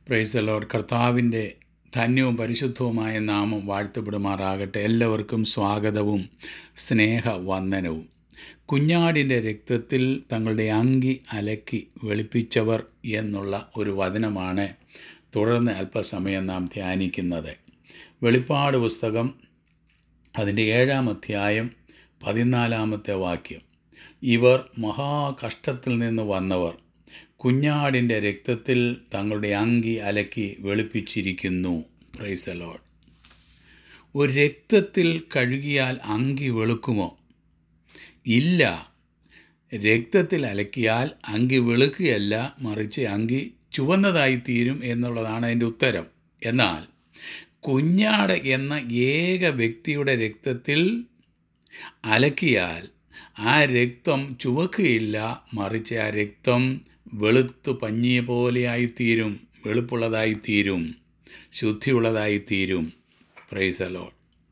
price load കർത്താവിൻ്റെ ധന്യവും പരിശുദ്ധവുമായ നാമം വാഴ്ത്തപ്പെടുമാറാകട്ടെ എല്ലാവർക്കും സ്വാഗതവും സ്നേഹവന്ദനവും കുഞ്ഞാടിൻ്റെ രക്തത്തിൽ തങ്ങളുടെ അങ്കി അലക്കി വെളുപ്പിച്ചവർ എന്നുള്ള ഒരു വചനമാണ് തുടർന്ന് അല്പസമയം നാം ധ്യാനിക്കുന്നത് വെളിപ്പാട് പുസ്തകം അതിൻ്റെ ഏഴാം അധ്യായം പതിനാലാമത്തെ വാക്യം ഇവർ മഹാകഷ്ടത്തിൽ നിന്ന് വന്നവർ കുഞ്ഞാടിൻ്റെ രക്തത്തിൽ തങ്ങളുടെ അങ്കി അലക്കി വെളുപ്പിച്ചിരിക്കുന്നു പ്രൈസ് ലോഡ് ഒരു രക്തത്തിൽ കഴുകിയാൽ അങ്കി വെളുക്കുമോ ഇല്ല രക്തത്തിൽ അലക്കിയാൽ അങ്കി വെളുക്കുകയല്ല മറിച്ച് അങ്കി ചുവന്നതായി തീരും എന്നുള്ളതാണ് അതിൻ്റെ ഉത്തരം എന്നാൽ കുഞ്ഞാട് എന്ന ഏക വ്യക്തിയുടെ രക്തത്തിൽ അലക്കിയാൽ ആ രക്തം ചുവക്കുകയില്ല മറിച്ച് ആ രക്തം വെളുത്തു പഞ്ഞിയ പോലെയായിത്തീരും വെളുപ്പുള്ളതായിത്തീരും ശുദ്ധിയുള്ളതായിത്തീരും പ്രൈസലോ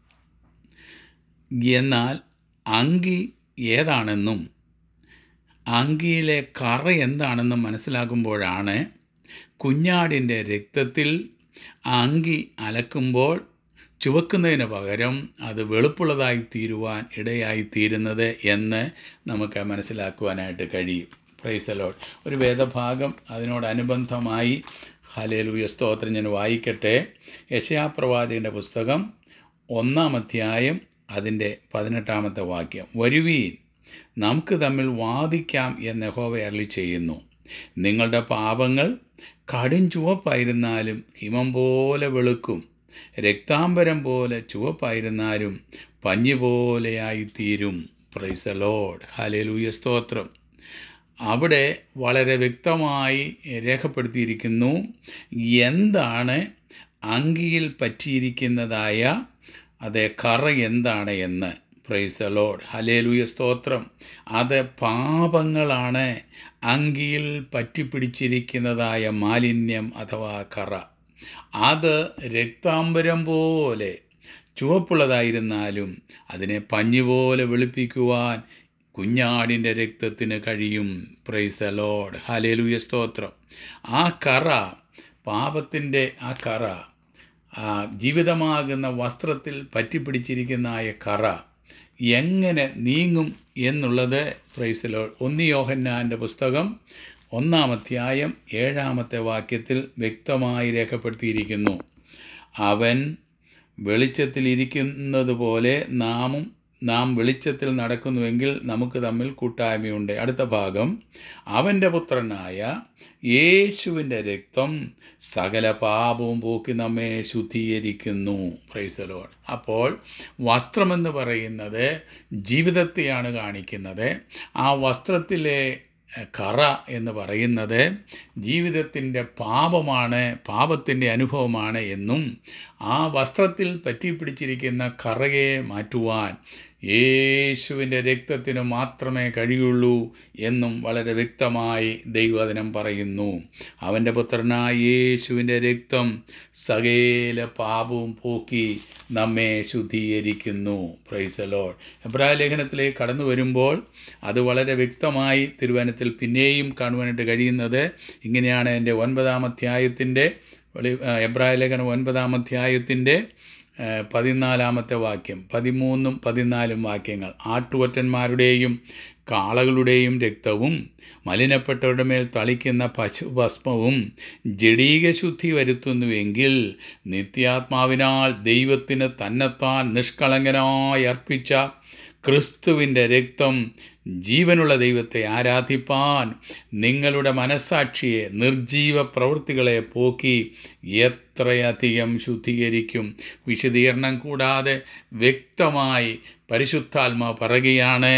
എന്നാൽ അങ്കി ഏതാണെന്നും അങ്കിയിലെ കറ എന്താണെന്നും മനസ്സിലാക്കുമ്പോഴാണ് കുഞ്ഞാടിൻ്റെ രക്തത്തിൽ അങ്കി അലക്കുമ്പോൾ ചുവക്കുന്നതിന് പകരം അത് വെളുപ്പുള്ളതായി തീരുവാൻ ഇടയായി തീരുന്നത് എന്ന് നമുക്ക് മനസ്സിലാക്കുവാനായിട്ട് കഴിയും പ്രൈസലോഡ് ഒരു വേദഭാഗം അതിനോടനുബന്ധമായി ഹലേലുയ സ്തോത്രം ഞാൻ വായിക്കട്ടെ യശയാപ്രവാചകൻ്റെ പുസ്തകം ഒന്നാം അധ്യായം അതിൻ്റെ പതിനെട്ടാമത്തെ വാക്യം വരുവീൻ നമുക്ക് തമ്മിൽ വാദിക്കാം എന്ന് യഹോവ അരളി ചെയ്യുന്നു നിങ്ങളുടെ പാപങ്ങൾ കടും ചുവപ്പായിരുന്നാലും ഹിമം പോലെ വെളുക്കും രക്താംബരം പോലെ ചുവപ്പായിരുന്നാലും പഞ്ഞി പോലെയായിത്തീരും പ്രൈസ് ലോഡ് ഹലേലൂയ സ്തോത്രം അവിടെ വളരെ വ്യക്തമായി രേഖപ്പെടുത്തിയിരിക്കുന്നു എന്താണ് അങ്കിയിൽ പറ്റിയിരിക്കുന്നതായ അതേ കറ എന്താണ് എന്ന് പ്രൈസ് ലോഡ് ഹലേലൂയ സ്തോത്രം അത് പാപങ്ങളാണ് അങ്കിയിൽ പറ്റിപ്പിടിച്ചിരിക്കുന്നതായ മാലിന്യം അഥവാ കറ അത് രക്താംബരം പോലെ ചുവപ്പുള്ളതായിരുന്നാലും അതിനെ പഞ്ഞി പോലെ വെളുപ്പിക്കുവാൻ കുഞ്ഞാടിൻ്റെ രക്തത്തിന് കഴിയും പ്രൈസ് ലോഡ് ഹലേലൂയ സ്തോത്രം ആ കറ പാപത്തിൻ്റെ ആ കറ ആ ജീവിതമാകുന്ന വസ്ത്രത്തിൽ പറ്റിപ്പിടിച്ചിരിക്കുന്ന ആ കറ എങ്ങനെ നീങ്ങും എന്നുള്ളത് പ്രൈസലോ ഒന്നി യോഹന്നാൻ്റെ പുസ്തകം ഒന്നാം അധ്യായം ഏഴാമത്തെ വാക്യത്തിൽ വ്യക്തമായി രേഖപ്പെടുത്തിയിരിക്കുന്നു അവൻ വെളിച്ചത്തിൽ ഇരിക്കുന്നത് പോലെ നാമും നാം വെളിച്ചത്തിൽ നടക്കുന്നുവെങ്കിൽ നമുക്ക് തമ്മിൽ കൂട്ടായ്മയുണ്ട് അടുത്ത ഭാഗം അവൻ്റെ പുത്രനായ യേശുവിൻ്റെ രക്തം സകല പാപവും പോക്കി നമ്മെ ശുദ്ധീകരിക്കുന്നു പ്രൈസലോൺ അപ്പോൾ വസ്ത്രമെന്ന് പറയുന്നത് ജീവിതത്തെയാണ് കാണിക്കുന്നത് ആ വസ്ത്രത്തിലെ കറ എന്ന് പറയുന്നത് ജീവിതത്തിൻ്റെ പാപമാണ് പാപത്തിൻ്റെ അനുഭവമാണ് എന്നും ആ വസ്ത്രത്തിൽ പറ്റിപ്പിടിച്ചിരിക്കുന്ന കറയെ മാറ്റുവാൻ യേശുവിൻ്റെ രക്തത്തിന് മാത്രമേ കഴിയുള്ളൂ എന്നും വളരെ വ്യക്തമായി ദൈവവചനം പറയുന്നു അവൻ്റെ പുത്രനായ യേശുവിൻ്റെ രക്തം സകേല പാപവും പോക്കി നമ്മെ ശുദ്ധീകരിക്കുന്നു പ്രൈസലോൾ എബ്രാ ലേഖനത്തിലേക്ക് കടന്നു വരുമ്പോൾ അത് വളരെ വ്യക്തമായി തിരുവനത്തിൽ പിന്നെയും കാണുവാനായിട്ട് കഴിയുന്നത് ഇങ്ങനെയാണ് എൻ്റെ ഒൻപതാം അധ്യായത്തിൻ്റെ വെളി എബ്രായ ലേഖനം ഒൻപതാം അധ്യായത്തിൻ്റെ പതിനാലാമത്തെ വാക്യം പതിമൂന്നും പതിനാലും വാക്യങ്ങൾ ആട്ടുകൊറ്റന്മാരുടെയും കാളകളുടെയും രക്തവും മലിനപ്പെട്ടവരുടെ മേൽ തളിക്കുന്ന പശുഭസ്മവും ജഡീകശുദ്ധി വരുത്തുന്നുവെങ്കിൽ നിത്യാത്മാവിനാൽ ദൈവത്തിന് തന്നെത്താൻ നിഷ്കളങ്കനായി അർപ്പിച്ച ക്രിസ്തുവിൻ്റെ രക്തം ജീവനുള്ള ദൈവത്തെ ആരാധിപ്പാൻ നിങ്ങളുടെ മനസാക്ഷിയെ നിർജീവ പ്രവൃത്തികളെ പോക്കി എത്രയധികം ശുദ്ധീകരിക്കും വിശദീകരണം കൂടാതെ വ്യക്തമായി പരിശുദ്ധാത്മാ പറയുകയാണ്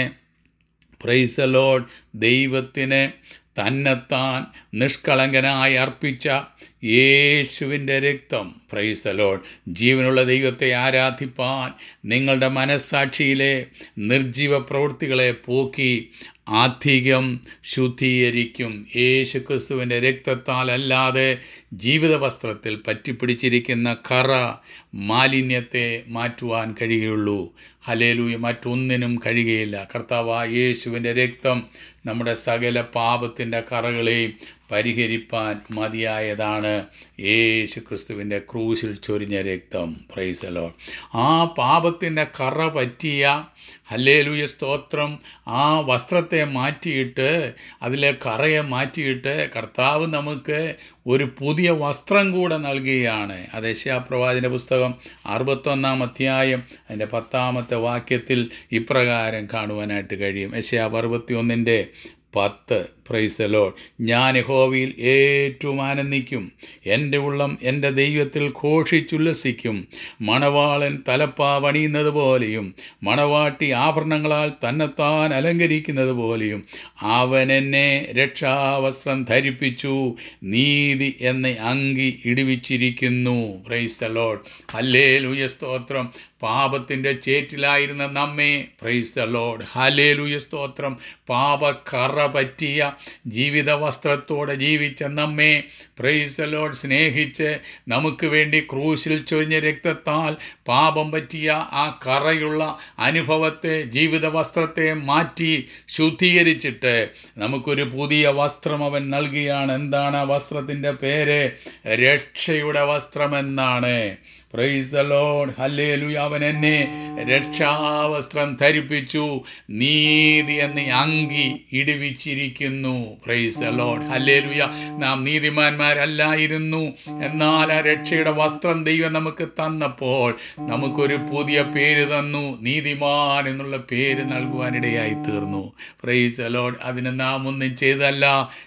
പ്രൈസലോഡ് ദൈവത്തിന് തന്നെത്താൻ നിഷ്കളങ്കനായി അർപ്പിച്ച യേശുവിൻ്റെ രക്തം പ്രൈസലോഡ് ജീവനുള്ള ദൈവത്തെ ആരാധിപ്പാൻ നിങ്ങളുടെ മനസ്സാക്ഷിയിലെ നിർജീവ പ്രവൃത്തികളെ പോക്കി അധികം ശുദ്ധീകരിക്കും യേശു ക്രിസ്തുവിൻ്റെ രക്തത്താൽ അല്ലാതെ ജീവിത വസ്ത്രത്തിൽ പറ്റിപ്പിടിച്ചിരിക്കുന്ന കറ മാലിന്യത്തെ മാറ്റുവാൻ കഴിയുള്ളൂ ഹലേലൂയ മറ്റൊന്നിനും കഴിയുകയില്ല കർത്താവ് യേശുവിൻ്റെ രക്തം നമ്മുടെ സകല പാപത്തിൻ്റെ കറകളെയും പരിഹരിപ്പാൻ മതിയായതാണ് യേശു ക്രിസ്തുവിൻ്റെ ക്രൂശിൽ ചൊരിഞ്ഞ രക്തം പ്രൈസലോ ആ പാപത്തിൻ്റെ കറ പറ്റിയ ഹല്ലേലൂയ സ്തോത്രം ആ വസ്ത്രത്തെ മാറ്റിയിട്ട് അതിലെ കറയെ മാറ്റിയിട്ട് കർത്താവ് നമുക്ക് ഒരു പുതിയ വസ്ത്രം കൂടെ നൽകുകയാണ് അത് യശയാപ്രവാചിൻ്റെ പുസ്തകം അറുപത്തൊന്നാം അധ്യായം അതിൻ്റെ പത്താമത്തെ വാക്യത്തിൽ ഇപ്രകാരം കാണുവാനായിട്ട് കഴിയും യശയാവ് അറുപത്തി ഒന്നിൻ്റെ പത്ത് പ്രൈസ് ലോഡ് ഞാൻ യഹോവയിൽ ഏറ്റവും ആനന്ദിക്കും എൻ്റെ ഉള്ളം എൻ്റെ ദൈവത്തിൽ ഘോഷിച്ചുല്ലസിക്കും മണവാളൻ തലപ്പാവണിയുന്നത് പോലെയും മണവാട്ടി ആഭരണങ്ങളാൽ തന്നെത്താൻ അലങ്കരിക്കുന്നത് പോലെയും അവൻ എന്നെ രക്ഷാവസ്ത്രം ധരിപ്പിച്ചു നീതി എന്ന അങ്കി ഇടിവിച്ചിരിക്കുന്നു പ്രൈസ് ലോഡ് ഹല്ലേ ലൂയ സ്തോത്രം പാപത്തിൻ്റെ ചേറ്റിലായിരുന്ന നമ്മെ പ്രൈസ് ലോഡ് ഹലേ ലൂയ സ്തോത്രം പാപക്കറ പറ്റിയ ജീവിത വസ്ത്രത്തോടെ ജീവിച്ച നമ്മെ പ്രൈസ് ലോഡ് സ്നേഹിച്ച് നമുക്ക് വേണ്ടി ക്രൂശിൽ ചൊരിഞ്ഞ രക്തത്താൽ പാപം പറ്റിയ ആ കറയുള്ള അനുഭവത്തെ ജീവിത വസ്ത്രത്തെ മാറ്റി ശുദ്ധീകരിച്ചിട്ട് നമുക്കൊരു പുതിയ വസ്ത്രം അവൻ നൽകുകയാണ് എന്താണ് ആ വസ്ത്രത്തിൻ്റെ പേര് രക്ഷയുടെ വസ്ത്രമെന്നാണ് പ്രൈസ് ദ ലോഡ് ഹല്ലേലൂയ അവൻ എന്നെ രക്ഷാവസ്ത്രം ധരിപ്പിച്ചു നീതി എന്ന അങ്കി ഇടിവിച്ചിരിക്കുന്നു പ്രൈസ് ദ ലോഡ് ഹല്ലേലൂയ നാം നീതിമാന്മാരല്ലായിരുന്നു എന്നാൽ ആ രക്ഷയുടെ വസ്ത്രം ദൈവം നമുക്ക് തന്നപ്പോൾ നമുക്കൊരു പുതിയ പേര് തന്നു നീതിമാൻ എന്നുള്ള പേര് നൽകുവാനിടയായി തീർന്നു പ്രൈസ് ദ ലോഡ് അതിന് നാം ഒന്നും ചെയ്തല്ല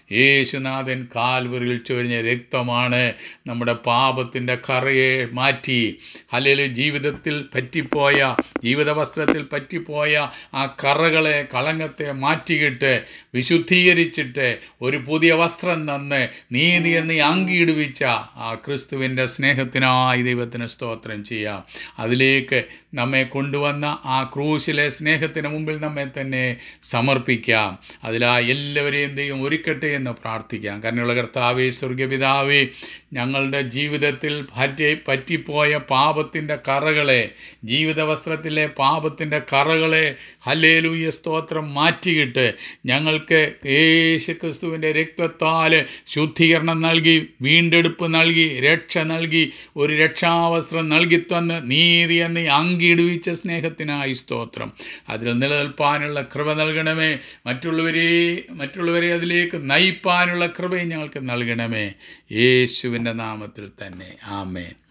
യേശുനാഥൻ കാൽവറിൽ ചൊരിഞ്ഞ രക്തമാണ് നമ്മുടെ പാപത്തിൻ്റെ കറയെ മാറ്റി അല്ലെങ്കിൽ ജീവിതത്തിൽ പറ്റിപ്പോയ ജീവിത വസ്ത്രത്തിൽ പറ്റിപ്പോയ ആ കറകളെ കളങ്കത്തെ മാറ്റിയിട്ട് വിശുദ്ധീകരിച്ചിട്ട് ഒരു പുതിയ വസ്ത്രം തന്ന് നീതി എന്ന് അങ്കിയിടുവിച്ച ആ ക്രിസ്തുവിൻ്റെ സ്നേഹത്തിനായി ദൈവത്തിന് സ്തോത്രം ചെയ്യാം അതിലേക്ക് നമ്മെ കൊണ്ടുവന്ന ആ ക്രൂശിലെ സ്നേഹത്തിന് മുമ്പിൽ നമ്മെ തന്നെ സമർപ്പിക്കാം അതിലാ എല്ലാവരെയും ദൈവം ഒരുക്കട്ടെ എന്ന് പ്രാർത്ഥിക്കാം കാരണമുള്ള കർത്താവേ സ്വർഗപിതാവേ ഞങ്ങളുടെ ജീവിതത്തിൽ പറ്റി പറ്റിപ്പോയ പാപത്തിൻ്റെ കറകളെ ജീവിത വസ്ത്രത്തിലെ പാപത്തിൻ്റെ കറകളെ ഹല്ലേലൂയ സ്തോത്രം മാറ്റിയിട്ട് ഞങ്ങൾക്ക് യേശു ക്രിസ്തുവിൻ്റെ രക്തത്താൽ ശുദ്ധീകരണം നൽകി വീണ്ടെടുപ്പ് നൽകി രക്ഷ നൽകി ഒരു രക്ഷാവസ്ത്രം നൽകി തന്ന് നീതി എന്ന് അങ്കിടുവിച്ച സ്നേഹത്തിനായി സ്തോത്രം അതിൽ നിലനിൽപ്പാനുള്ള കൃപ നൽകണമേ മറ്റുള്ളവരെ മറ്റുള്ളവരെ അതിലേക്ക് നയിപ്പാനുള്ള കൃപയും ഞങ്ങൾക്ക് നൽകണമേ യേശുവിൻ്റെ നാമത്തിൽ തന്നെ ആമേൻ